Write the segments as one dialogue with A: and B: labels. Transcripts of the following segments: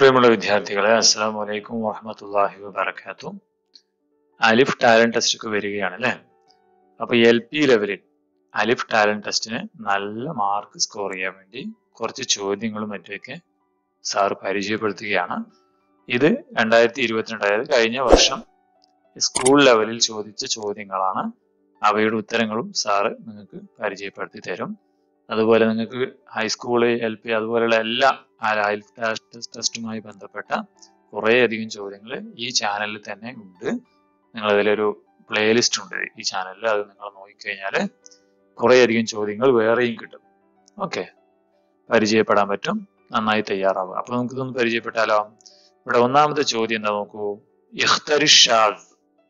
A: പ്രിയമുള്ള വിദ്യാർത്ഥികളെ അസ്സാം വലൈക്കും വാഹമത്തല്ലാഹി വബർക്കാത്തു അലിഫ് ടാലന്റ് ടെസ്റ്റ് ഒക്കെ വരികയാണ് അല്ലേ അപ്പൊ എൽ പി ലെവലിൽ അലിഫ് ടാലന്റ് ടെസ്റ്റിന് നല്ല മാർക്ക് സ്കോർ ചെയ്യാൻ വേണ്ടി കുറച്ച് ചോദ്യങ്ങളും മറ്റുമൊക്കെ സാർ പരിചയപ്പെടുത്തുകയാണ് ഇത് രണ്ടായിരത്തി ഇരുപത്തിരണ്ട് അതായത് കഴിഞ്ഞ വർഷം സ്കൂൾ ലെവലിൽ ചോദിച്ച ചോദ്യങ്ങളാണ് അവയുടെ ഉത്തരങ്ങളും സാറ് നിങ്ങൾക്ക് പരിചയപ്പെടുത്തി തരും അതുപോലെ നിങ്ങൾക്ക് ഹൈസ്കൂള് എൽ പി അതുപോലെയുള്ള എല്ലാ അലിഫ് ടെസ്റ്റുമായി ബന്ധപ്പെട്ട കുറേയധികം ചോദ്യങ്ങൾ ഈ ചാനലിൽ തന്നെ ഉണ്ട് നിങ്ങൾ അതിലൊരു പ്ലേലിസ്റ്റ് ഉണ്ട് ഈ ചാനലിൽ അത് നിങ്ങൾ നോക്കിക്കഴിഞ്ഞാൽ കുറേയധികം ചോദ്യങ്ങൾ വേറെയും കിട്ടും ഓക്കെ പരിചയപ്പെടാൻ പറ്റും നന്നായി തയ്യാറാവുക അപ്പൊ നമുക്ക് ഇതൊന്ന് പരിചയപ്പെട്ടാലോ ഇവിടെ ഒന്നാമത്തെ ചോദ്യം എന്താ നോക്കൂ ഇഖ്തരി ഷാദ്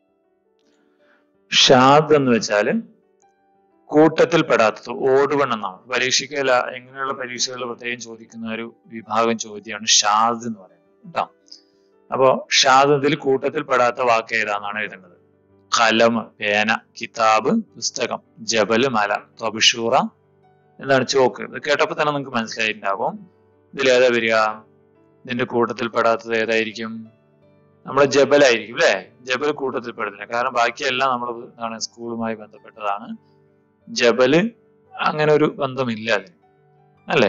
A: ഷാദ് എന്ന് വെച്ചാല് കൂട്ടത്തിൽ പെടാത്തത് ഓടുവൺ എന്നാണ് പരീക്ഷയ്ക്ക് അല്ല എങ്ങനെയുള്ള പരീക്ഷകൾ പ്രത്യേകം ചോദിക്കുന്ന ഒരു വിഭാഗം ചോദ്യമാണ് ഷാദ് എന്ന് പറയുന്നത് കേട്ടോ അപ്പോ ഷാദ് ഇതിൽ കൂട്ടത്തിൽ പെടാത്ത വാക്ക് ഏതാണെന്നാണ് എഴുതേണ്ടത് കലം പേന കിതാബ് പുസ്തകം ജബല് മല തൊബിഷൂറ എന്താണ് ചോക്ക് ഇത് കേട്ടപ്പോൾ തന്നെ നിങ്ങൾക്ക് മനസ്സിലായിട്ടുണ്ടാകും ഇതിൽ ഏതാ വരിക ഇതിന്റെ കൂട്ടത്തിൽ പെടാത്തത് ഏതായിരിക്കും നമ്മുടെ ജബലായിരിക്കും അല്ലെ ജബൽ കൂട്ടത്തിൽ പെടുന്നില്ല കാരണം ബാക്കിയെല്ലാം നമ്മൾ എന്താണ് സ്കൂളുമായി ബന്ധപ്പെട്ടതാണ് ജബല് അങ്ങനെ ഒരു ബന്ധമില്ല അതിന് അല്ലേ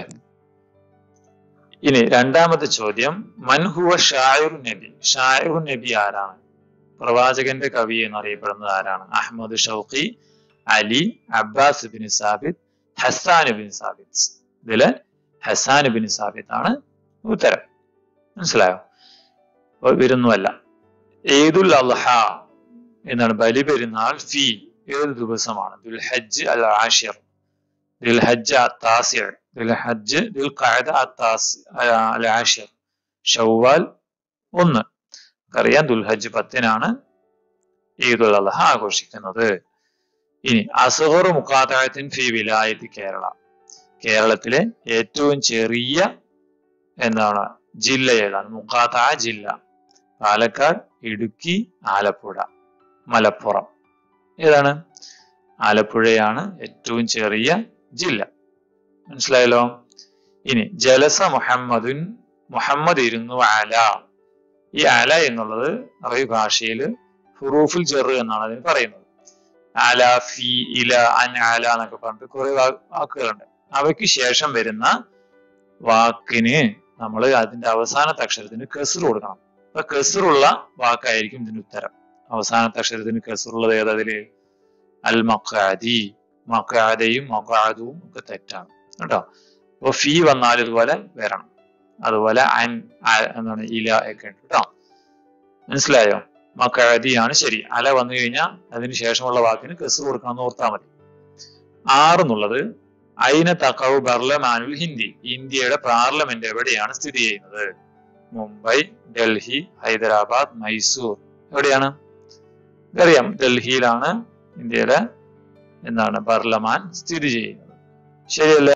A: ഇനി രണ്ടാമത്തെ ചോദ്യം മൻഹുവ ഷായുർ നബി ഷായുർ നബി ആരാണ് പ്രവാചകന്റെ കവി എന്നറിയപ്പെടുന്നത് ആരാണ് Ahmed Shawqi Ali Abbas bin Sabit Hassan bin Sabit ഇതില് ഹസാൻ ബിൻ സാബിദ് ആണ് ഉത്തരം മനസ്സിലായോ വരുന്നുമല്ല ഏതുൽ അൽഹ എന്നാണ് ബലി പെരുന്നാൾ ഫി ഏത് ദിവസമാണ് ദുൽ ഹജ്ജ് അൽ ആഷിർ ദുൽ ഹജ്ജ് അത്താസിർ ദുൽ ഹജ്ജ് ദുൽ ഖഅദ അത്താസ് അൽ ആഷിർ ഷവ്വാൽ ഒന്ന് അറിയാം ദുൽ ഹജ്ജ് പത്തിനാണ് ഈദുൽ അദ്ഹ ആഘോഷിക്കുന്നത് ഇനി അസുഹർ മുഖാതായത്തിൻ ഫി വിലായത്ത് കേരള കേരളത്തിലെ ഏറ്റവും ചെറിയ എന്താണ് ജില്ല ഏതാണ് മുഖാത്ത ജില്ല പാലക്കാട് ഇടുക്കി ആലപ്പുഴ മലപ്പുറം ഏതാണ് ആലപ്പുഴയാണ് ഏറ്റവും ചെറിയ ജില്ല മനസ്സിലായല്ലോ ഇനി ജലസ മുഹമ്മദുൻ മുഹമ്മദ് ഇരുന്നു അല ഈ അല എന്നുള്ളത് അറബി ഭാഷയിൽ ഹുറൂഫുൽ ജെറ് എന്നാണ് അതിന് പറയുന്നത് അല ഫി ഇല അൻ അല എന്നൊക്കെ പറഞ്ഞിട്ട് കുറെ വാക്കുകളുണ്ട് അവയ്ക്ക് ശേഷം വരുന്ന വാക്കിന് നമ്മൾ അതിന്റെ അവസാനത്തെ അക്ഷരത്തിന് കെസർ കൊടുക്കണം അപ്പൊ കെസറുള്ള വാക്കായിരിക്കും ഇതിന്റെ ഉത്തരം അവസാനത്തെ അക്ഷരത്തിന് കെസറുള്ളത് ഏതതില് അൽ മക്കാദി മക്കാദയും മക്കാദും ഒക്കെ തെറ്റാണ് കേട്ടോ അപ്പൊ ഫീ വന്നാൽ ഇതുപോലെ വരണം അതുപോലെ അൻ എന്താണ് ഇല ഒക്കെ ഉണ്ട് കേട്ടോ മനസ്സിലായോ മക്കാദിയാണ് ശരി അല വന്നു കഴിഞ്ഞാൽ അതിന് ശേഷമുള്ള വാക്കിന് കെസർ കൊടുക്കണം എന്ന് ഓർത്താൽ മതി ആറെന്നുള്ളത് അയിന തക്കവ് ബർലമാനുൽ ഹിന്ദി ഇന്ത്യയുടെ പാർലമെന്റ് എവിടെയാണ് സ്ഥിതി ചെയ്യുന്നത് മുംബൈ ഡൽഹി ഹൈദരാബാദ് മൈസൂർ എവിടെയാണ് അറിയാം ഡൽഹിയിലാണ് ഇന്ത്യയിലെ എന്താണ് പാർലമാൻ സ്ഥിതി ചെയ്യുന്നത് ശരിയല്ലേ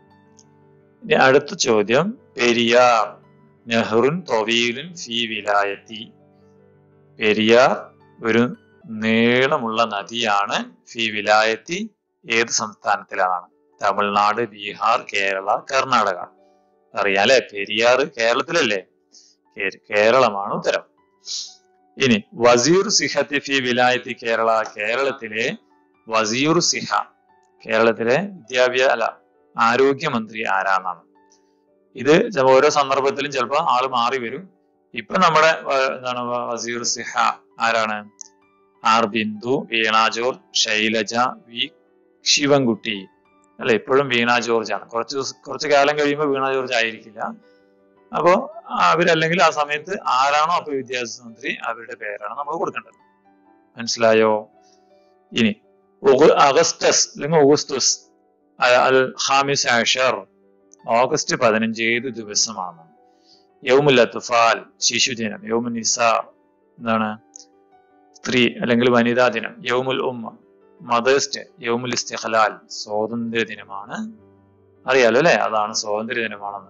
A: ഇനി അടുത്ത ചോദ്യം പെരിയാർ നെഹ്റുൻ തൊവീലുൻ ഫി വിലായത്തി പെരിയാർ ഒരു നീളമുള്ള നദിയാണ് ഫി വിലായത്തി ഏത് സംസ്ഥാനത്തിലാണ് തമിഴ്നാട് ബീഹാർ കേരള കർണാടക അറിയാം അല്ലെ പെരിയാർ കേരളത്തിലല്ലേ കേരളമാണ് ഉത്തരം ഇനി വസീർ സിഹത്തി ഫി വിലായത്തി കേരള കേരളത്തിലെ വസീർ സിഹ കേരളത്തിലെ വിദ്യാഭ്യാസ അല്ല ആരോഗ്യമന്ത്രി ആരാന്നാണ് ഇത് ഓരോ സന്ദർഭത്തിലും ചിലപ്പോൾ ആള് മാറി വരും ഇപ്പൊ നമ്മുടെ എന്താണ് വസീർ സിഹ ആരാണ് ആർ ബിന്ദു വീണ ജോർജ് ശൈലജ വി ശിവൻകുട്ടി അല്ലെ ഇപ്പോഴും വീണ ജോർജ് ആണ് കുറച്ച് കുറച്ച് കാലം കഴിയുമ്പോൾ വീണ ജോർജ് ആയിരിക്കില്ല അപ്പോ അവരല്ലെങ്കിൽ ആ സമയത്ത് ആരാണോ അപ്പൊ വിദ്യാഭ്യാസ മന്ത്രി അവരുടെ പേരാണ് നമ്മൾ കൊടുക്കേണ്ടത് മനസ്സിലായോ ഇനി അഗസ്റ്റസ് അല്ലെങ്കിൽ ഓഗസ്തുസ് അൽ ഹാമിസ് ആഷർ ഓഗസ്റ്റ് പതിനഞ്ച് ഏത് ദിവസമാണ് യൗമുൽ അത്തുഫാൽ ശിശുദിനം യൗമുൽ നിസ എന്താണ് സ്ത്രീ അല്ലെങ്കിൽ വനിതാ ദിനം യൗമുൽ ഉമ്മ മദേഴ്സ് ഡേ യൗമുൽ ഇസ്തിഖലാൽ സ്വാതന്ത്ര്യ ദിനമാണ് അറിയാലോ അല്ലെ അതാണ് സ്വാതന്ത്ര്യ ദിനമാണെന്ന്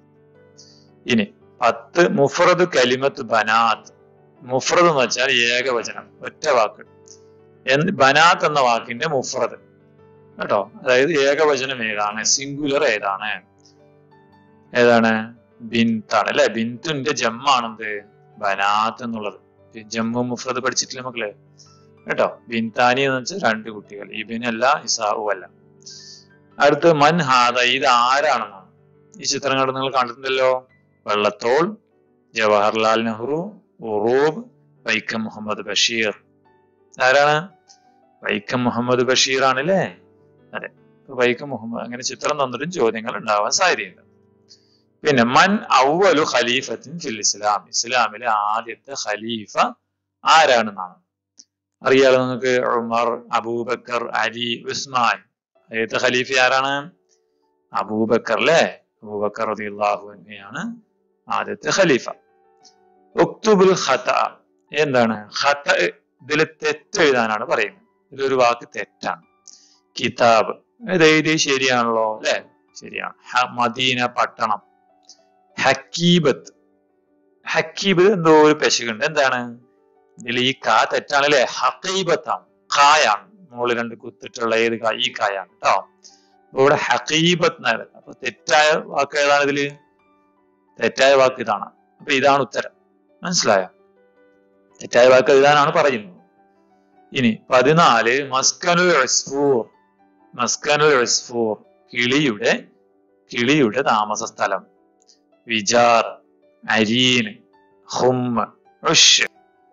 A: ഇനി പത്ത് മുഫറദ് കലിമത്ത് ബനാത്ത് മുഫറദ് എന്ന് വെച്ചാൽ ഏകവചനം ഒറ്റ വാക്ക് എന്ന് ബനാത്ത് എന്ന വാക്കിന്റെ മുഫറദ് കേട്ടോ അതായത് ഏകവചനം ഏതാണ് സിംഗുലർ ഏതാണ് ഏതാണ് ബിന്താണ് അല്ലെ ബിന്തുന്റെ ജമ്മാണെന്ത് ബനാത്ത് എന്നുള്ളത് ജമ്മു മുഫ്രദ് പഠിച്ചിട്ടില്ല മക്കളെ കേട്ടോ ബിൻതാനി എന്ന് വെച്ചാൽ രണ്ട് കുട്ടികൾ ഇബിനല്ല ഇസാവു അല്ല അടുത്ത് മൻ ഹാദ ഇത് ആരാണെന്നാണ് ഈ ചിത്രങ്ങൾ നിങ്ങൾ കണ്ടിട്ടുണ്ടല്ലോ വെള്ളത്തോൾ ജവഹർലാൽ നെഹ്റു ഉറൂബ് വൈക്കം മുഹമ്മദ് ബഷീർ ആരാണ് വൈക്കം മുഹമ്മദ് ബഷീർ ആണല്ലേ അതെ ഇപ്പൊ വൈക്കം മുഹമ്മദ് അങ്ങനെ ചിത്രം തന്നിട്ടും ചോദ്യങ്ങൾ ഉണ്ടാവാൻ സാധ്യതയുണ്ട് പിന്നെ മൻ ഔവലു ഖലീഫത്തിൻ ഫിൽ ഇസ്ലാം ഇസ്ലാമിലെ ആദ്യത്തെ ഖലീഫ ആരാണെന്നാണ് അറിയാലോ നിങ്ങൾക്ക് ഉമർ അബൂബക്കർ അലി ഉസ്മാൻ ആദ്യത്തെ ഖലീഫ ആരാണ് അബൂബക്കർ അല്ലേ അബൂബക്കർ റളിയല്ലാഹു അൻഹയാണ് ആദ്യത്തെ ഖലീഫ ഉക്തുബുൽ ഖത എന്താണ് ഖത ഇതിൽ തെറ്റ് എഴുതാനാണ് പറയുന്നത് ഇതിലൊരു വാക്ക് തെറ്റാണ് കിതാബ് ഇത് എഴുതി ശരിയാണല്ലോ അല്ലെ ശരിയാണ് ഹ- മദീന പട്ടണം ഹക്കീബത്ത് ഹക്കീബ് എന്തോ ഒരു പെശകുണ്ട് എന്താണ് ഇതിൽ ഈ കാ തെറ്റാണ് അല്ലെ ഹക്കീബത്താണ് കായാണ് മുകളിൽ രണ്ട് കുത്തിട്ടുള്ള ഏത് കാ ഈ കായാണ് കേട്ടോ അപ്പൊ ഇവിടെ ഹക്കീബത്ത് എന്നാണ് അപ്പൊ തെറ്റായ വാക്ക് ഏതാണ് ഇതില് തെറ്റായ വാക്ക് ഇതാണ് അപ്പൊ ഇതാണ് ഉത്തരം മനസ്സിലായോ തെറ്റായ വാക്ക് എഴുതാനാണ് പറയുന്നത് ഇനി പതിനാല് മസ്കനുൽ ഉസ്ഫൂർ മസ്കനുൽ ഉസ്ഫൂർ കിളിയുടെ കിളിയുടെ താമസ സ്ഥലം വിജാർ അരീൻ ഹുമ്മ ഉഷ്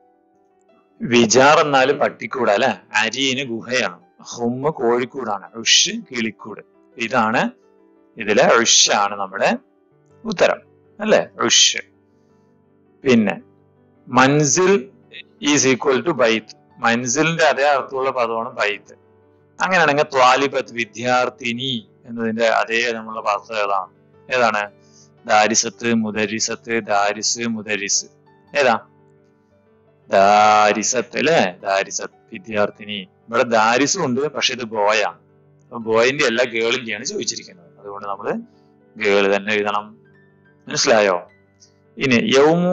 A: വിജാർ എന്നാല് പട്ടിക്കൂട് അല്ലെ അരീന് ഗുഹയാണ് ഹുമ്മ കോഴിക്കൂടാണ് ഉഷ് കിളിക്കൂട് ഇതാണ് ഇതിലെ ഉഷാണ് നമ്മുടെ ഉത്തരം അല്ലെ ഉഷ് പിന്നെ മൻസിൽ ഈസ് ഈക്വൽ ടു ബൈത്ത് മൻസിലിന്റെ അതേ അർത്ഥമുള്ള പദമാണ് ബൈത്ത് അങ്ങനെയാണെങ്കിൽ ത്വാലിബത്ത് വിദ്യാർത്ഥിനി എന്നതിന്റെ അതേ നമ്മളുള്ള പദം ഏതാണ് ഏതാണ് ദാരിസത്ത് മുദരിസത്ത് ദാരിസ് മുദരിസ് ഏതാ ദാരിസത്ത് അല്ലേ ദാരിസത്ത് വിദ്യാർത്ഥിനി ഇവിടെ ദാരിസും ഉണ്ട് പക്ഷെ ഇത് ബോയാണ് അപ്പൊ ബോയിന്റെ അല്ല ഗേളിന്റെയാണ് ചോദിച്ചിരിക്കുന്നത് അതുകൊണ്ട് നമ്മൾ ഗേള് തന്നെ എഴുതണം മനസ്സിലായോ ഇനി യൗമു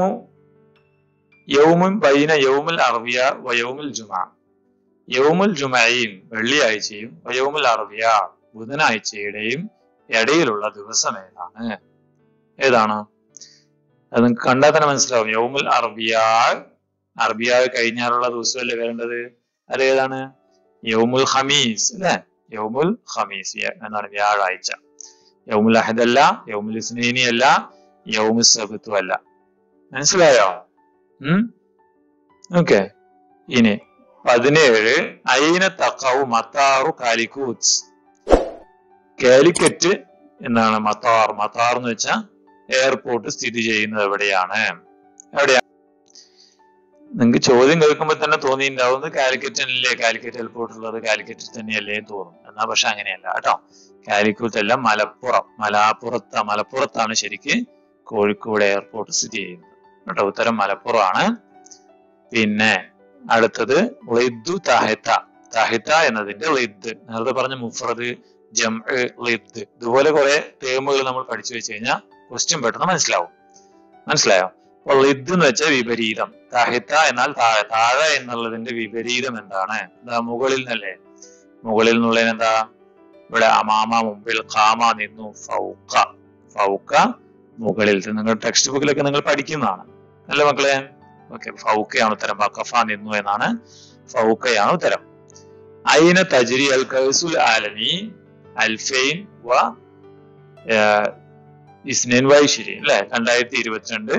A: യൗമുൻ ബൈന യൗമുൽ അറബിയ വയൗമുൽ ജുമാ യൗമുൽ ജുമയും വെള്ളിയാഴ്ചയും വയൗമുൽ അറബിയ ബുധനാഴ്ചയുടെയും ഇടയിലുള്ള ദിവസം ഏതാണ് ഏതാണ് അത് നിങ്ങൾക്ക് കണ്ടാൽ തന്നെ മനസ്സിലാവും യൗമുൽ അറബിയ അറബിയ കഴിഞ്ഞാലുള്ള ദിവസമല്ലേ വരേണ്ടത് അത് ഏതാണ് യൗമുൽ ഖമീസ് അല്ലെ യൗമുൽ ഖമീസ് യ- എന്താണ് വ്യാഴാഴ്ച യൗമുൽ അഹദ് അല്ല യൗമുൽ ഇസ്നൈനി അല്ല യൗമുൽ സബത്തു അല്ല മനസ്സിലായോ ഉം ഓക്കെ ഇനി പതിനേഴ് ഐന തക്കവു മത്താറു കാലിക്കൂത്ത് കാലിക്കറ്റ് എന്നാണ് മത്താർ മത്താർ എന്ന് വെച്ചാൽ എയർപോർട്ട് സ്ഥിതി ചെയ്യുന്നത് എവിടെയാണ് എവിടെയാണ് നിങ്ങൾക്ക് ചോദ്യം കേൾക്കുമ്പോൾ തന്നെ തോന്നിയിട്ടുണ്ടാവുന്നത് കാലിക്കറ്റ് അല്ലേ കാലിക്കറ്റ് എയർപോർട്ട് ഉള്ളത് കാലിക്കറ്റിൽ തന്നെയല്ലേ എന്ന് തോന്നും എന്നാ പക്ഷെ അങ്ങനെയല്ല കേട്ടോ കാലിക്കറ്റ് അല്ല മലപ്പുറം മലാപ്പുറത്ത് മലപ്പുറത്താണ് ശരിക്ക് കോഴിക്കോട് എയർപോർട്ട് സ്ഥിതി ചെയ്യുന്നത് കേട്ടോ ഉത്തരം മലപ്പുറമാണ് പിന്നെ അടുത്തത് ലിദ്ദു താഹിത്ത താഹിത്ത എന്നതിന്റെ ലിദ് നേരത്തെ പറഞ്ഞ മുഫ്രദ് ജം ലിദ് ഇതുപോലെ കുറെ ടേമുകൾ നമ്മൾ പഠിച്ചു വെച്ച് കഴിഞ്ഞാൽ ക്വസ്റ്റ്യൻ പെട്ടെന്ന് മനസ്സിലാവും മനസ്സിലായോ അപ്പൊ ലിദ് എന്ന് വെച്ചാൽ വിപരീതം താഹിത്ത എന്നാൽ താഴെ താഴെ എന്നുള്ളതിന്റെ വിപരീതം എന്താണ് എന്താ മുകളിൽ നിന്നല്ലേ മുകളിൽ എന്നുള്ളതിന് എന്താ ഇവിടെ അമാമ മുമ്പിൽ ഖാമ നിന്നു ഫൗക്ക ഫൗക്ക മുകളിൽ നിങ്ങൾ ടെക്സ്റ്റ് ബുക്കിലൊക്കെ നിങ്ങൾ പഠിക്കുന്നതാണ് അല്ലേ മക്കളെ ഓക്കെ ഫൗക്കയാണ് ഉത്തരം വഖഫ നിന്നു എന്നാണ് ഫൗക്കയാണ് ഉത്തരം അയിന തജ്രി അൽ കൗസുൽ ആലമി അൽഫൈൻ വ ഏഹ്, ഇസ്നൈൻ വൈശിരി അല്ലെ രണ്ടായിരത്തി ഇരുപത്തിരണ്ട്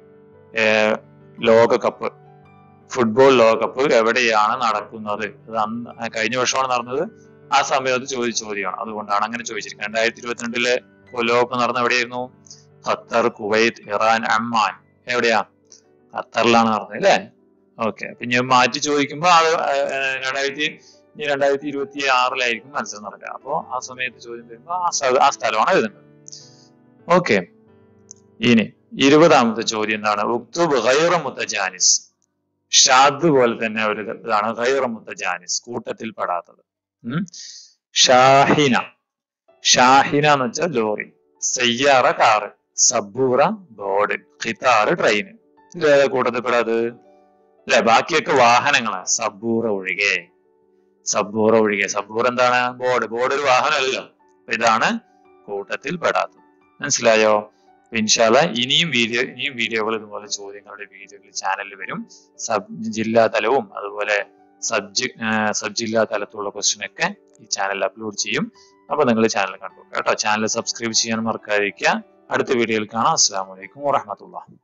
A: ഏഹ്, ലോകകപ്പ് ഫുട്ബോൾ ലോകകപ്പ് എവിടെയാണ് നടക്കുന്നത് അത് അന്ന് കഴിഞ്ഞ വർഷമാണ് നടന്നത് ആ സമയത്ത് ചോദിച്ച ചോദ്യമാണ് അതുകൊണ്ടാണ് അങ്ങനെ ചോദിച്ചിരിക്കുന്നത് രണ്ടായിരത്തി ഇരുപത്തിരണ്ടിലെ ലോകകപ്പ് നടന്ന എവിടെയായിരുന്നു ഖത്തർ കുവൈത്ത് ഇറാൻ അമ്മാൻ എവിടെയാ ഖത്തറിലാണ് നടന്നത് അല്ലേ ഓക്കെ അപ്പൊ ഞാൻ മാറ്റി ചോദിക്കുമ്പോൾ അത് ഏഹ്, രണ്ടായിരത്തി ഇനി രണ്ടായിരത്തി ഇരുപത്തി ആറിലായിരിക്കും മത്സരം നടക്കുക അപ്പോ ആ സമയത്ത് ചോദ്യം വരുമ്പോൾ ആ സ്ഥ- ആ സ്ഥലമാണ് എഴുതേണ്ടത് ഓക്കെ ഇനി ഇരുപതാമത്തെ ചോദ്യം എന്താണ് ഉക്തുബ് ഗൈറ മുത്തജാനിസ് ഷാദ് പോലെ തന്നെ ഒരു ഇതാണ് ഗൈറ മുത്തജാനിസ് കൂട്ടത്തിൽ പെടാത്തത് ഉം. ഷാഹിന ഷാഹിന എന്ന് വെച്ചാൽ ലോറി സയ്യാറ കാറ് സബൂറ ബോർഡ് ഖിതാറ് ട്രെയിൻ ഇതിലേതാ കൂട്ടത്തിൽ പെടാത് അല്ലെ ബാക്കിയൊക്കെ വാഹനങ്ങളാണ് സബൂറ ഒഴികെ സബൂറ ഒഴികെ സബൂർ എന്താണ് ബോർഡ് ബോർഡ് ഒരു വാഹനമല്ലല്ലോ അപ്പൊ ഇതാണ് കൂട്ടത്തിൽ പെടാത്തത് മനസ്സിലായോ ഇൻഷാല്ല ഇനിയും വീഡിയോ ഇനിയും വീഡിയോകൾ ഇതുപോലെ ചോദ്യങ്ങളുടെ വീഡിയോകൾ ചാനലിൽ വരും സബ് ജില്ലാ തലവും അതുപോലെ സബ് ജി സബ് ജില്ലാ തലത്തിലുള്ള ക്വസ്റ്റ്യൻ ഒക്കെ ഈ ചാനലിൽ അപ്ലോഡ് ചെയ്യും അപ്പൊ നിങ്ങൾ ചാനൽ കണ്ടു കേട്ടോ ചാനൽ സബ്സ്ക്രൈബ് ചെയ്യാൻ മറക്കാതിരിക്കുക അടുത്ത വീഡിയോയിൽ കാണാം അസ്സാം വലൈക്കും വാഹമത്തുള്ള